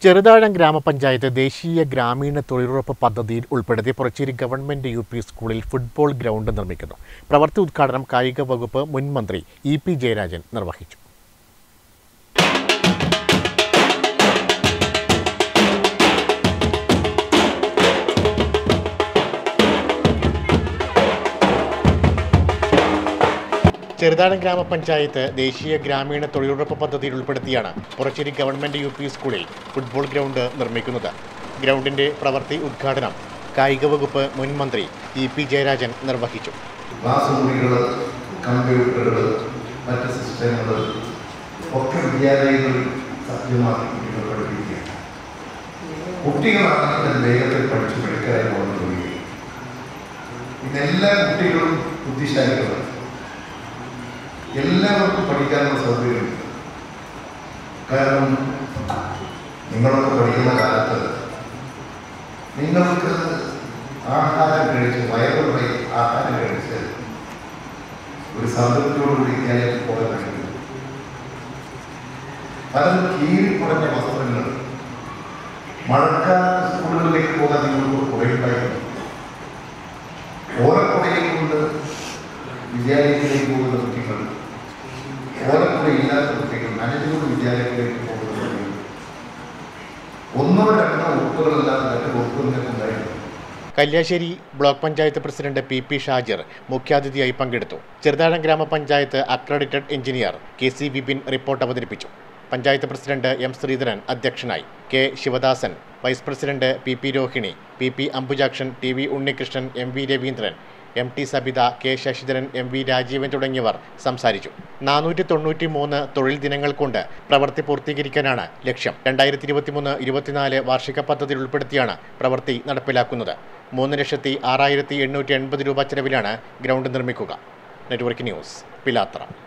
ചെറുതാഴം ഗ്രാമപഞ്ചായത്ത് ദേശീയ ഗ്രാമീണ തൊഴിലുറപ്പ് പദ്ധതിയിൽ ഉൾപ്പെടുത്തി പുറച്ചേരി ഗവൺമെന്റ് യു പി സ്കൂളിൽ ഫുട്ബോൾ ഗ്രൗണ്ട് നിർമ്മിക്കുന്നു പ്രവൃത്തി ഉദ്ഘാടനം കായിക വകുപ്പ് മുൻ മന്ത്രി ഇ പി ജയരാജൻ നിർവഹിച്ചു ചെറുതാഴം ഗ്രാമപഞ്ചായത്ത് ദേശീയ ഗ്രാമീണ തൊഴിലുറപ്പ് പദ്ധതിയിൽ ഉൾപ്പെടുത്തിയാണ് പുറച്ചേരി ഗവൺമെന്റ് യു പി സ്കൂളിൽ ഫുട്ബോൾ ഗ്രൗണ്ട് നിർമ്മിക്കുന്നത് ഗ്രൗണ്ടിന്റെ പ്രവൃത്തി ഉദ്ഘാടനം കായിക വകുപ്പ് മുൻ മന്ത്രി ഇ പി ജയരാജൻ നിർവഹിച്ചു ക്ലാസ് മുറികൾ കമ്പ്യൂട്ടറുകൾ മറ്റ് സിസ്റ്റങ്ങൾ ഒക്കെ വിദ്യാലയങ്ങളിൽ സജ്ജമാക്കി കുട്ടികൾ പഠിപ്പിക്കുക കുട്ടികളാണ് ഇതിൽ വേഗത്തിൽ പഠിച്ചു പഠിക്കാതെ പോകുന്നത് ഇന്ന് എല്ലാ കുട്ടികളും ബുദ്ധിശാലികളാണ് എല്ലാവർക്കും പഠിക്കാനുള്ള സൗകര്യമുണ്ട് കാരണം നിങ്ങളൊക്കെ പഠിക്കുന്ന കാലത്ത് നിങ്ങൾക്ക് ആഹാരം കഴിച്ച് വയറുമായി ആഹാരം കഴിച്ച് ഒരു സംതൃപ്തിയോടുകൂടി വിദ്യാലയത്തിൽ പോകാൻ കഴിയും പലരും കീറിക്കുറഞ്ഞ വസ്ത്രങ്ങൾ മഴക്കാല സ്കൂളുകളിലേക്ക് പോകാൻ നിങ്ങൾക്ക് കുറയുണ്ടായിരുന്നു ഓലക്കുടയിൽ കൊണ്ട് വിദ്യാലയത്തിലേക്ക് പോകുന്ന കുട്ടികൾ ഓലക്കുട ഇല്ലാത്ത കുട്ടികൾ നനഞ്ഞുകൊണ്ട് വിദ്യാലയത്തിലേക്ക് പോകുന്ന കുട്ടികൾ ഒന്നോ രണ്ടോ ഉറുപ്പുകളല്ലാതെ മറ്റു ഉറുപ്പുകളൊക്കെ ഉണ്ടായിരുന്നു Kalliasseri block panchayat president P P Shajir മുഖ്യാതിഥിയായി പങ്കെടുത്തു ചെറുതാഴം ഗ്രാമപഞ്ചായത്ത് accredited engineer K C Vipin report അവതരിപ്പിച്ചു പഞ്ചായത്ത് പ്രസിഡന്റ് എം ശ്രീധരൻ അധ്യക്ഷനായി K Sivadasan vice president P P Rohini P P Ambujakshan T V Unnikrishnan M V Raveendran M T Sabitha K Sasidharan M V Rajeevan തുടങ്ങിയവർ സംസാരിച്ചു നാനൂറ്റി തൊണ്ണൂറ്റി മൂന്ന് തൊഴിൽ ദിനങ്ങൾ കൊണ്ട് പ്രവൃത്തി പൂർത്തീകരിക്കാനാണ് ലക്ഷ്യം രണ്ടായിരത്തി ഇരുപത്തിമൂന്ന് ഇരുപത്തിനാല് വാർഷിക പദ്ധതിയിൽ ഉൾപ്പെടുത്തിയാണ് പ്രവൃത്തി നടപ്പിലാക്കുന്നത് മൂന്ന് ലക്ഷത്തി ആറായിരത്തി എണ്ണൂറ്റി എൺപത് രൂപ ചെലവിലാണ് ഗ്രൗണ്ട് നിർമ്മിക്കുക നെറ്റ്വർക്ക് ന്യൂസ് പിലാത്ര